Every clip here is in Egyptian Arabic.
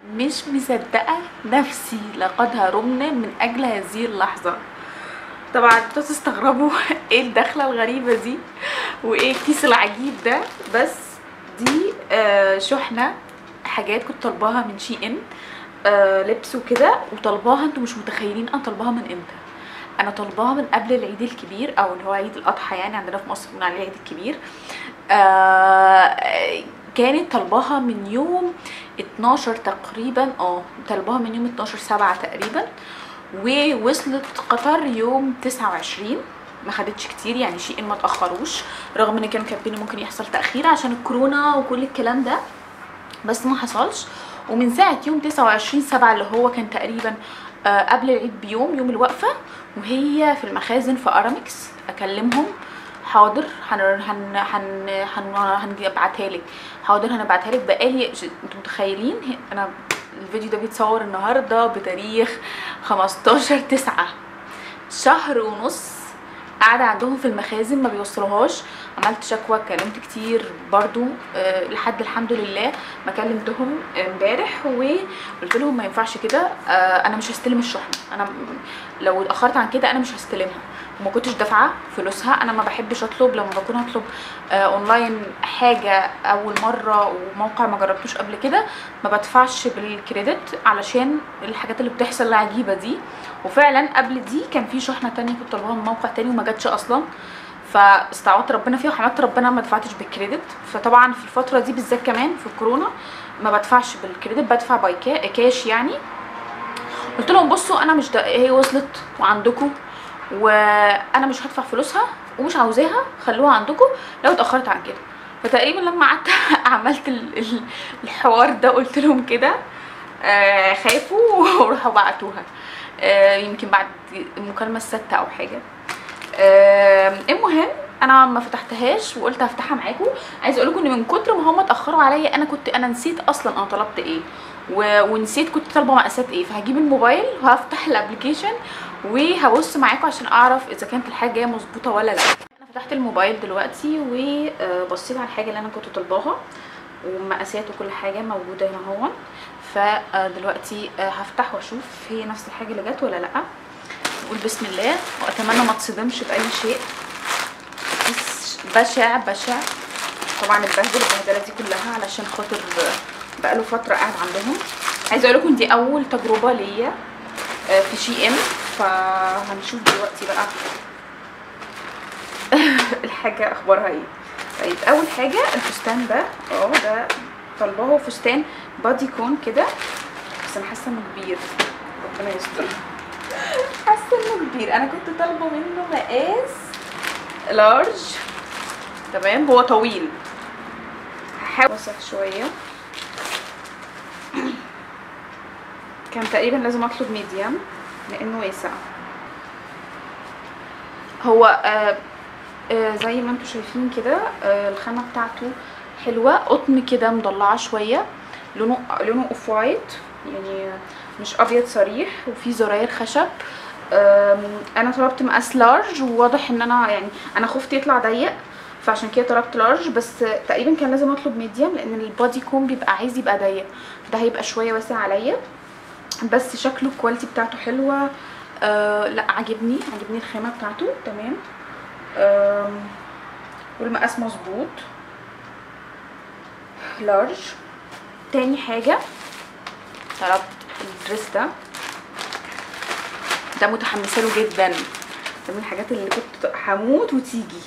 مش مصدقه نفسي لقد هرمنا من اجل هذه اللحظه طبعا انتوا تستغربوا ايه الدخله الغريبه دي وايه الكيس العجيب ده بس دي آه شحنه حاجات كنت طالباها من شي ان آه لبس وكده وطالباها انتوا مش متخيلين انا طالباها من امتى انا طالباها من قبل العيد الكبير او اللي هو عيد الاضحى يعني عندنا في مصر بنقول عليه العيد الكبير آه كانت طالباها من يوم 12 تقريبا اه طالباها من يوم 12 7 تقريبا ووصلت قطر يوم 29 ما خدتش كتير يعني شيء ما تاخروش رغم ان كانوا كاتبين ممكن يحصل تاخير عشان الكورونا وكل الكلام ده بس ما حصلش ومن ساعه يوم 29 7 اللي هو كان تقريبا آه قبل العيد بيوم يوم الوقفه وهي في المخازن في ارامكس اكلمهم حاضر هن هن هن هن هنبعتها لك حاضر هنبعتها لك بقالي انتوا متخيلين انا الفيديو ده بيتصور النهارده بتاريخ 15 9 شهر ونص قاعده عندهم في المخازن ما بيوصلوهاش عملت شكوى كلمت كتير برضو أه لحد الحمد لله ما كلمتهم امبارح وقلت لهم ما ينفعش كده أه انا مش هستلم الشحنه انا لو اتاخرت عن كده انا مش هستلمها وما كنتش دافعه فلوسها انا ما بحبش اطلب لما بكون هطلب آه اونلاين حاجه اول مره وموقع ما جربتوش قبل كده ما بدفعش بالكريدت علشان الحاجات اللي بتحصل العجيبه دي وفعلا قبل دي كان في شحنه تانية كنت طالباها من موقع تاني وما جاتش اصلا فاستعوضت ربنا فيها وحمدت ربنا ما دفعتش بالكريدت فطبعا في الفتره دي بالذات كمان في الكورونا ما بدفعش بالكريدت بدفع باي كاش يعني قلت لهم بصوا انا مش هي وصلت وعندكم وانا مش هدفع فلوسها ومش عاوزاها خلوها عندكم لو اتاخرت عن كده فتقريبا لما قعدت عملت الحوار ده قلت لهم كده آه خافوا وراحوا بعتوها آه يمكن بعد المكالمه السادسه او حاجه آه المهم انا ما فتحتهاش وقلت هفتحها معاكم عايزه اقول لكم ان من كتر ما هم اتاخروا عليا انا كنت انا نسيت اصلا انا طلبت ايه و... ونسيت كنت طالبه مقاسات ايه فهجيب الموبايل وهفتح الابلكيشن وهبص معاكم عشان اعرف اذا كانت الحاجه جايه مظبوطه ولا لا انا فتحت الموبايل دلوقتي وبصيت على الحاجه اللي انا كنت طالباها ومقاسات وكل حاجه موجوده هنا اهو فدلوقتي هفتح واشوف هي نفس الحاجه اللي جت ولا لا نقول بسم الله واتمنى ما تصدمش باي شيء بشع بشع طبعا اتبهدل البهدله دي كلها علشان خاطر بقاله فتره قاعد عندهم عايزه اقول لكم دي اول تجربه ليا في شي ام فهنشوف دلوقتي بقى الحاجه اخبارها ايه طيب اول حاجه الفستان ده اه ده طالباه فستان بادي كون كده بس انا حاسه انه كبير ربنا يستر حاسه انه كبير انا كنت طالبه منه مقاس لارج تمام هو طويل هحاول اوسع شويه كان تقريبا لازم اطلب ميديم لانه واسع هو آه آه زي ما انتم شايفين كده آه الخامه بتاعته حلوه قطن كده مضلعه شويه لونه لونه اوف وايت يعني مش ابيض صريح وفي زراير خشب انا طلبت مقاس لارج وواضح ان انا يعني انا خفت يطلع ضيق فعشان كده طلبت لارج بس تقريبا كان لازم اطلب ميديم لان البادي كوم بيبقى عايز يبقى ضيق ده هيبقى شويه واسع عليا بس شكله الكواليتي بتاعته حلوه آه لا عجبني عجبني الخامه بتاعته تمام آه والمقاس مظبوط لارج تاني حاجه طلبت الدريس ده ده متحمسه له جدا ده من الحاجات اللي كنت هموت وتيجي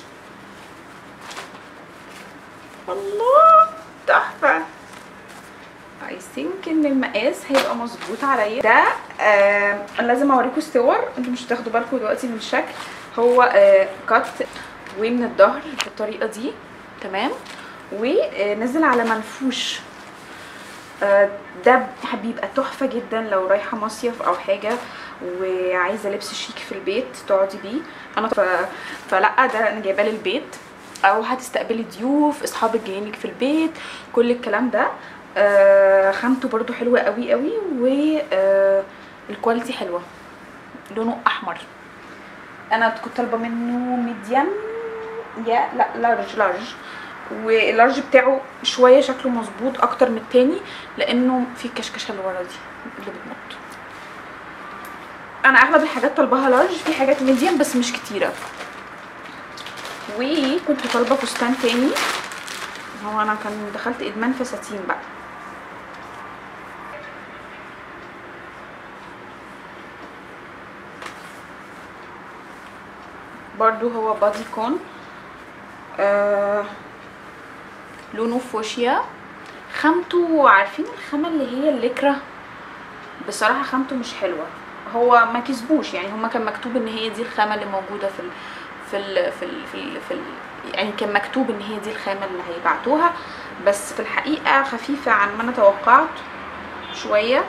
الله تحفه اي ثينك ان المقاس هيبقى مظبوط عليا ده آه لازم اوريكم الصور انتوا مش هتاخدوا بالكم دلوقتي من الشكل هو آه كات ومن الظهر بالطريقه دي تمام ونزل على منفوش آه ده بيبقى تحفه جدا لو رايحه مصيف او حاجه وعايزه لبس شيك في البيت تقعدي بيه انا ف... فلا ده انا جايباه للبيت او هتستقبلي ضيوف اصحابك جايينك في البيت كل الكلام ده آه خامته برضو حلوه قوي قوي والكواليتي آه حلوه لونه احمر انا كنت طالبه منه ميديم يا لا لارج لارج واللارج بتاعه شويه شكله مظبوط اكتر من التاني لانه في الكشكشه اللي ورا دي اللي بتنط انا اغلب الحاجات طالباها لارج في حاجات ميديم بس مش كتيره وكنت طالبه فستان تاني هو انا كان دخلت ادمان فساتين بقى برضو هو بادي كون آه لونه فوشيا خامته عارفين الخامه اللي هي الليكرا بصراحه خامته مش حلوه هو ما كسبوش يعني هما كان مكتوب ان هي دي الخامه اللي موجوده في ال في ال في ال في, ال في ال يعني كان مكتوب ان هي دي الخامه اللي هيبعتوها بس في الحقيقه خفيفه عن ما انا توقعت شويه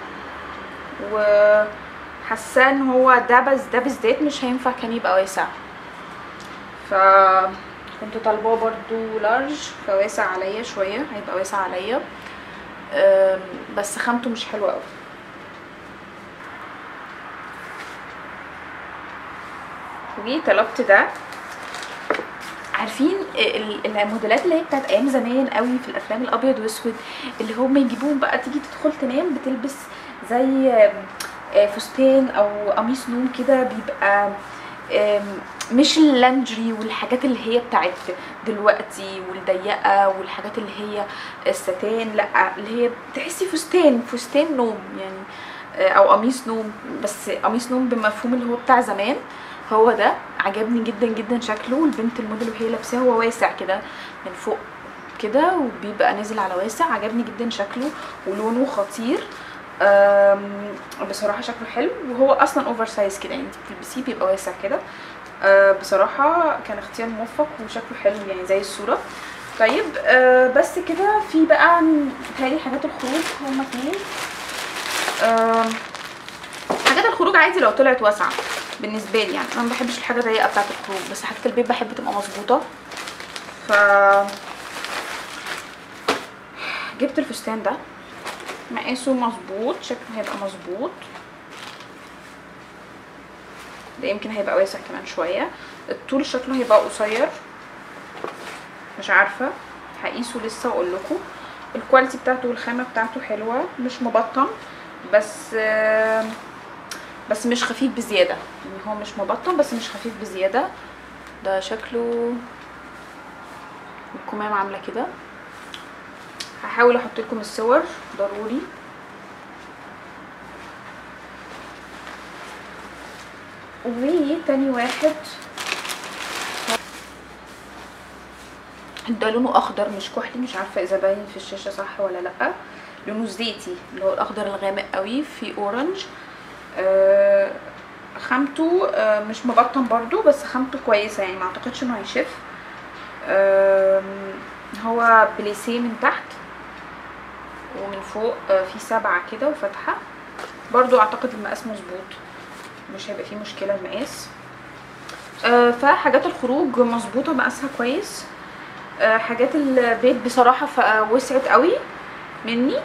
وحاسه ان هو ده بس ده بالذات مش هينفع كان يبقى واسع ف كنت طالباه برضو لارج فواسع عليا شويه هيبقى واسع عليا أم، بس خامته مش حلوه قوي وطلبت ده عارفين ال- الموديلات اللي هي بتاعت ايام زمان قوي في الافلام الابيض واسود اللي هم يجيبوهم بقى تيجي تدخل تنام بتلبس زي آم، آه، فستان او قميص نوم كده بيبقى آم، مش اللانجري والحاجات اللي هي بتاعت دلوقتي والضيقه والحاجات اللي هي الستان لا اللي هي تحسي فستان فستان نوم يعني آه، او قميص نوم بس قميص نوم بمفهوم اللي هو بتاع زمان هو ده عجبني جدا جدا شكله والبنت الموديل وهي لابساه هو واسع كده من فوق كده وبيبقى نازل على واسع عجبني جدا شكله ولونه خطير أم، بصراحه شكله حلو وهو اصلا اوفر سايز كده يعني انت بتلبسيه بيبقى واسع كده أه، بصراحه كان اختيار موفق وشكله حلو يعني زي الصوره طيب أه، بس كده في بقى بتهيألي حاجات الخروج هما اتنين أم، حاجات الخروج عادي لو طلعت واسعه بالنسبه لي يعني انا ما بحبش الحاجه ضيقه بتاعه الخروج بس حاجه البيت بحب تبقى مظبوطه ف جبت الفستان ده مقاسه مظبوط شكله هيبقى مظبوط ده يمكن هيبقى واسع كمان شويه الطول شكله هيبقى قصير مش عارفه هقيسه لسه واقول لكم الكواليتي بتاعته والخامه بتاعته حلوه مش مبطن بس آه بس مش خفيف بزياده يعني هو مش مبطن بس مش خفيف بزياده ده شكله الكمام عامله كده هحاول احط لكم الصور ضروري وتاني واحد ده لونه اخضر مش كحلي مش عارفه اذا باين في الشاشه صح ولا لا لونه زيتي اللي هو الاخضر الغامق قوي في اورنج آه خامته آه مش مبطن برضو بس خامته كويسه يعني ما اعتقدش انه هيشف آه هو بليسيه من تحت ومن فوق آه في سبعة كده وفتحة برضو اعتقد المقاس مظبوط مش هيبقى فيه مشكلة المقاس آه فحاجات الخروج مظبوطة مقاسها كويس آه حاجات البيت بصراحة ف- وسعت قوي مني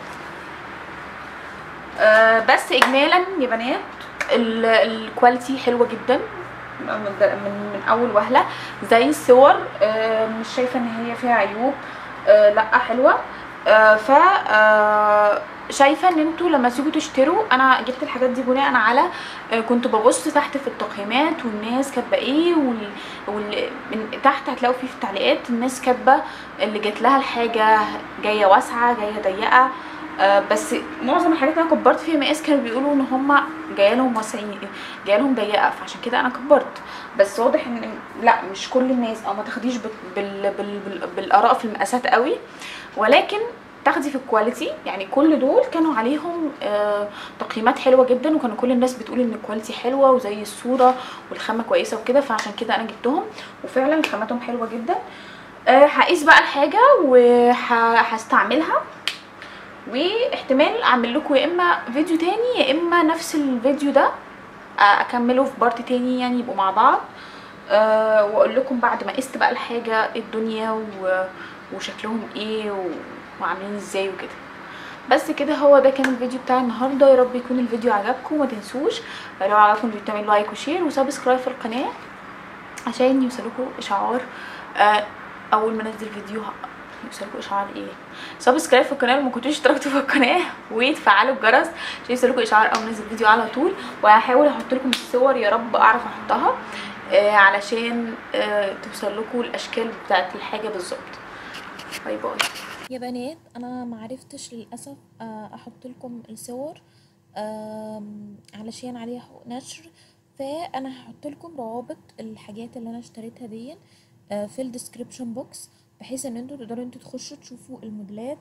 آه بس اجمالا يا بنات ال- الكواليتي حلوه جدا من, من, من اول وهله زي الصور آه مش شايفه ان هي فيها عيوب آه لا حلوه آه ف آه شايفه ان انتوا لما تيجوا تشتروا انا جبت الحاجات دي بناء على آه كنت ببص تحت في التقييمات والناس كاتبه ايه وال... وال... من تحت هتلاقوا فيه في التعليقات الناس كاتبه اللي جات لها الحاجه جايه واسعه جايه ضيقه آه بس معظم الحاجات اللي انا كبرت فيها مقاس كانوا بيقولوا ان هم جايه لهم واسعين جايه لهم ضيقه فعشان كده انا كبرت بس واضح ان لا مش كل الناس او ما تاخديش بال بال بال بال بالاراء في المقاسات قوي ولكن تاخدي في الكواليتي يعني كل دول كانوا عليهم آه تقييمات حلوه جدا وكانوا كل الناس بتقول ان الكواليتي حلوه وزي الصوره والخامه كويسه وكده فعشان كده انا جبتهم وفعلا خامتهم حلوه جدا آه هقيس بقى الحاجه وهستعملها واحتمال اعمل لكم يا اما فيديو تاني يا اما نفس الفيديو ده اكمله في بارت تاني يعني يبقوا مع بعض أه واقول لكم بعد ما قست بقى الحاجه إيه الدنيا و... وشكلهم ايه و... وعاملين ازاي وكده بس كده هو ده كان الفيديو بتاع النهارده يا رب يكون الفيديو عجبكم وما تنسوش لو عجبكم الفيديو تعملوا لايك وشير وسبسكرايب في القناه عشان يوصلكم اشعار أه اول ما انزل فيديو يوصلكوا اشعار ايه سبسكرايب في القناه لو ما كنتوش اشتركتوا في القناه وتفعلوا الجرس عشان يوصلكوا اشعار اول ما انزل فيديو على طول وهحاول احط لكم الصور يا رب اعرف احطها آه علشان آه توصل لكم الاشكال بتاعت الحاجه بالظبط باي باي يا بنات انا معرفتش للاسف آه، احط لكم الصور آم، علشان عليها حقوق نشر فانا هحط لكم روابط الحاجات اللي انا اشتريتها دي آه، في الديسكريبشن بوكس بحيث ان انتوا تقدروا انتوا تخشوا تشوفوا الموديلات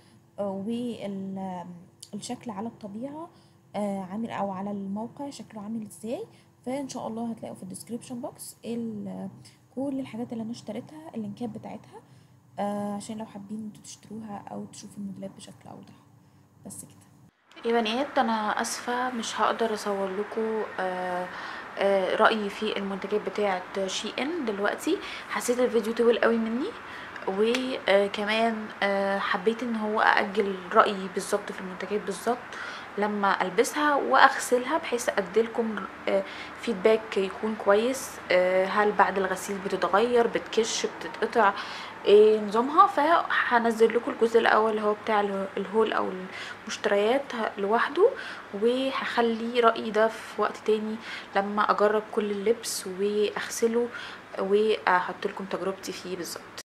والشكل على الطبيعة آه، عامل او على الموقع شكله عامل ازاي فان شاء الله هتلاقوا في الديسكريبشن بوكس ال- كل الحاجات اللي انا اشتريتها اللينكات بتاعتها آه عشان لو حابين انتوا تشتروها او تشوفوا الموديلات بشكل اوضح بس كده يا بنات انا اسفه مش هقدر اصور لكم آه آه رايي في المنتجات بتاعه شي ان دلوقتي حسيت الفيديو طويل قوي مني وكمان آه حبيت ان هو ااجل رايي بالظبط في المنتجات بالظبط لما البسها واغسلها بحيث اديلكم آه فيدباك يكون كويس آه هل بعد الغسيل بتتغير بتكش بتتقطع ايه نظامها فهنزل لكم الجزء الاول اللي هو بتاع ال- الهول او المشتريات ه- لوحده وهخلي رايي ده في وقت تاني لما اجرب كل اللبس واغسله واحط لكم تجربتي فيه بالظبط